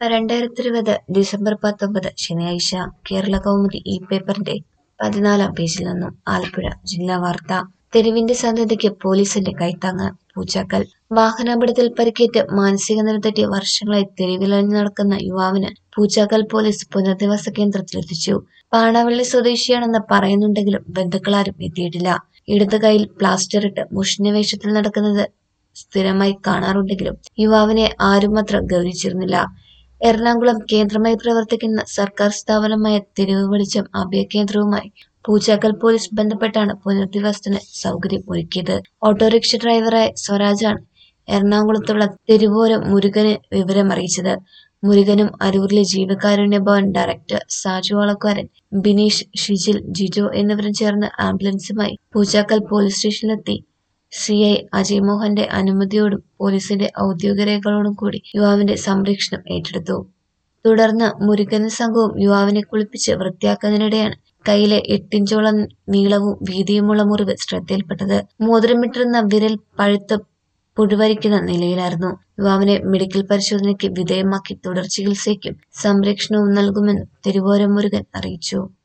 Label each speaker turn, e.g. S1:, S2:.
S1: രണ്ടായിരത്തി ഇരുപത് ഡിസംബർ പത്തൊമ്പത് ശനിയാഴ്ച കേരള കൗമുദി ഈ പേപ്പറിന്റെ പതിനാലാം പേജിൽ നിന്നും ആലപ്പുഴ ജില്ലാ വാർത്ത തെരുവിന്റെ സന്തതിക്ക് പോലീസിന്റെ കൈത്താങ്ങ് പൂച്ചാക്കൽ വാഹനാപകടത്തിൽ പരിക്കേറ്റ് മാനസിക നില തെറ്റി വർഷങ്ങളായി തെരുവിലഞ്ഞു നടക്കുന്ന യുവാവിന് പൂച്ചാക്കൽ പോലീസ് പുനരധിവാസ കേന്ദ്രത്തിലെത്തിച്ചു പാണാവള്ളി സ്വദേശിയാണെന്ന് പറയുന്നുണ്ടെങ്കിലും ബന്ധുക്കളാരും എത്തിയിട്ടില്ല ഇടത് കൈയിൽ പ്ലാസ്റ്റർ ഇട്ട് മുഷിഞ്ഞ വേഷത്തിൽ നടക്കുന്നത് സ്ഥിരമായി കാണാറുണ്ടെങ്കിലും യുവാവിനെ ആരും അത്ര ഗൗനിച്ചിരുന്നില്ല എറണാകുളം കേന്ദ്രമായി പ്രവർത്തിക്കുന്ന സർക്കാർ സ്ഥാപനമായ തെരുവ് വെളിച്ചം അഭയകേന്ദ്രവുമായി പൂച്ചാക്കൽ പോലീസ് ബന്ധപ്പെട്ടാണ് പുനരധിവാസത്തിന് സൗകര്യം ഒരുക്കിയത് ഓട്ടോറിക്ഷ ഡ്രൈവറായ സ്വരാജാണ് എറണാകുളത്തുള്ള തെരുവോരം മുരുകന് വിവരമറിയിച്ചത് മുരുകനും അരൂരിലെ ജീവകാരുണ്യ ഭവൻ ഡയറക്ടർ സാജു വളക്കാരൻ ബിനീഷ് ഷിജിൽ ജിജോ എന്നിവരും ചേർന്ന് ആംബുലൻസുമായി പൂച്ചാക്കൽ പോലീസ് സ്റ്റേഷനിലെത്തി സി ഐ അജയ് മോഹന്റെ അനുമതിയോടും പോലീസിന്റെ ഔദ്യോഗിക രേഖകളോടും കൂടി യുവാവിന്റെ സംരക്ഷണം ഏറ്റെടുത്തു തുടർന്ന് മുരുകനും സംഘവും യുവാവിനെ കുളിപ്പിച്ച് വൃത്തിയാക്കുന്നതിനിടെയാണ് കയ്യിലെ എട്ടിഞ്ചോളം നീളവും വീതിയുമുള്ള മുറിവ് ശ്രദ്ധയിൽപ്പെട്ടത് മോതിരമിട്ടിരുന്ന വിരൽ പഴുത്ത് പുഴുവരിക്കുന്ന നിലയിലായിരുന്നു യുവാവിനെ മെഡിക്കൽ പരിശോധനയ്ക്ക് വിധേയമാക്കി തുടർ ചികിത്സയ്ക്കും സംരക്ഷണവും നൽകുമെന്നും തിരുവോരം മുരുകൻ അറിയിച്ചു